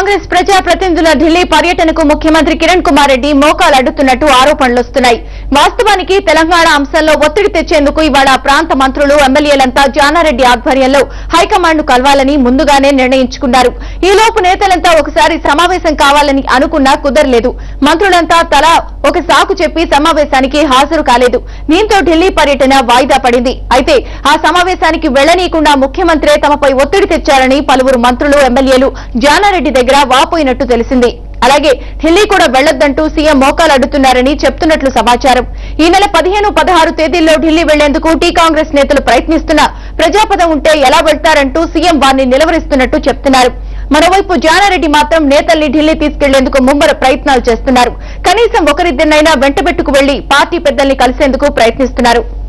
కాంగ్రెస్ ప్రజా ప్రతినిధుల ఢిల్లీ పర్యటనకు ముఖ్యమంత్రి కిరణ్ కుమార్ రెడ్డి మోకాలు అడ్డుతున్నట్టు ఆరోపణలు వస్తున్నాయి వాస్తవానికి తెలంగాణ అంశంలో ఒత్తిడి తెచ్చేందుకు ఇవాళ ప్రాంత మంత్రులు ఎమ్మెల్యేలంతా జానారెడ్డి ఆధ్వర్యంలో హైకమాండ్ ను కలవాలని ముందుగానే నిర్ణయించుకున్నారు ఈ లోపు నేతలంతా ఒకసారి సమావేశం కావాలని అనుకున్నా కుదరలేదు మంత్రులంతా తలా ఒక సాకు చెప్పి సమావేశానికి హాజరు కాలేదు దీంతో ఢిల్లీ పర్యటన వాయిదా పడింది అయితే ఆ సమావేశానికి వెళ్లనీయకుండా ముఖ్యమంత్రే తమపై ఒత్తిడి తెచ్చారని పలువురు మంత్రులు ఎమ్మెల్యేలు జానారెడ్డి దగ్గర వాపోయినట్టు తెలిసింది అలాగే ఢిల్లీ కూడా వెళ్లొద్దంటూ సీఎం మోకాలు అడ్డుతున్నారని చెప్తున్నట్లు సమాచారం ఈ నెల పదిహేను పదహారు తేదీల్లో ఢిల్లీ వెళ్లేందుకు టీ కాంగ్రెస్ నేతలు ప్రయత్నిస్తున్నా ప్రజాపదం ఉంటే ఎలా వెళ్తారంటూ సీఎం వారిని నిలవరిస్తున్నట్టు చెప్తున్నారు మరోవైపు జానారెడ్డి మాత్రం నేతల్ని ఢిల్లీ తీసుకెళ్లేందుకు ముమ్మర ప్రయత్నాలు చేస్తున్నారు కనీసం ఒకరిద్దరినైనా వెంటబెట్టుకు వెళ్లి పార్టీ పెద్దల్ని కలిసేందుకు ప్రయత్నిస్తున్నారు